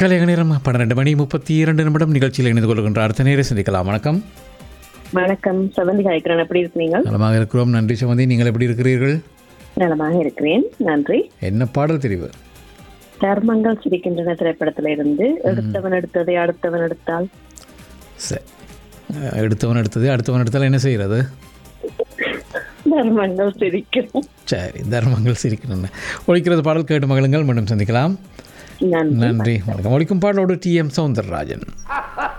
கலைக நேரம் பன்னிரெண்டு மணி முப்பத்தி இரண்டு நிமிடம் நிகழ்ச்சியில் இணைந்து கொள்கின்ற அடுத்த நேரம் சந்திக்கலாம் வணக்கம் வணக்கம் சவந்தி கலைக்கிறேன் எப்படி இருக்கீங்க நலமாக இருக்கிறோம் நன்றி சுமதி நீங்கள் எப்படி இருக்கிறீர்கள் நலமாக இருக்கிறேன் நன்றி என்ன பாடல் தெரிவு தர்மங்கள் சிரிக்கின்றன திரைப்படத்துல இருந்து எடுத்தவன் எடுத்ததை அடுத்தவன் எடுத்தால் சரி அஹ், எடுத்தவன் எடுத்தது அடுத்தவன் எடுத்தால் என்ன செய்கிறது தர்மங்கள் சிரிக்கும் சரி தர்மங்கள் சிரிக்கணும் ஒழிக்கிறது பாடல் கேட்டு மகளுங்கள் மீண்டும் சந்திக்கலாம் நன்றி நன்றி வணக்கம் ஒழிக்கும் பாடலோடு டி எம் சவுந்தரராஜன்